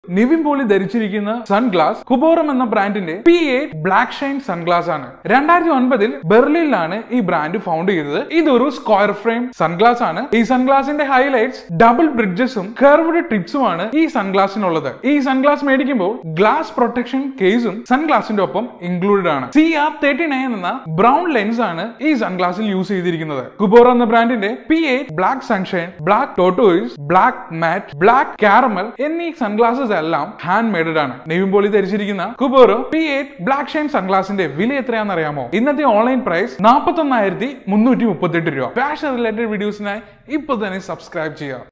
നിവിൻ പോളി ധരിച്ചിരിക്കുന്ന sunglass Kuboraum എന്ന ബ്രാൻഡിന്റെ P eight black shine sunglass ആണ് രണ്ടായിരത്തി ഒൻപതിൽ ബെർലിനിലാണ് ഈ ബ്രാൻഡ് ഫൗണ്ട് ചെയ്തത് ഇതൊരു സ്ക്വയർ ഫ്രെയിം സൺഗ്ലാസ് ആണ് ഈ സൺഗ്ലാസിന്റെ ഹൈലൈറ്റ്സ് ഡബിൾ ബ്രിഡ്ജസും കർവ്ഡ് ടിപ്സുമാണ് ഈ സൺഗ്ലാസിനുള്ളത് ഈ സൺഗ്ലാസ് മേടിക്കുമ്പോൾ ഗ്ലാസ് പ്രൊട്ടക്ഷൻ കേസും സൺഗ്ലാസിന്റെ ഒപ്പം ഇൻക്ലൂഡഡ് ആണ് സി ആർ തേർട്ടി നയൻ എന്ന ബ്രൗൺ ലെൻസ് ആണ് ഈ സൺഗ്ലാസിൽ യൂസ് ചെയ്തിരിക്കുന്നത് കുബോറ എന്ന ബ്രാൻഡിന്റെ P eight black sunshine black tortoise black matte black caramel എന്നീ സൺഗ്ലാസസ് എല്ലാം ഹാൻഡ് മെയ്ഡഡ് ആണ് നെവിൻ പോളി ധരിച്ചിരിക്കുന്ന Kuboraum P eight black shine സൺഗ്ലാസിന്റെ വില എത്രയാണെന്ന് അറിയാമോ ഇന്നത്തെ ഓൺലൈൻ പ്രൈസ് നാൽപ്പത്തി ഒന്നായിരത്തി മുന്നൂറ്റി മുപ്പത്തെട്ട് രൂപ ഫാഷൻ റിലേറ്റഡ് വീഡിയോസിനായി ഇപ്പോൾ തന്നെ സബ്സ്ക്രൈബ് ചെയ്യുക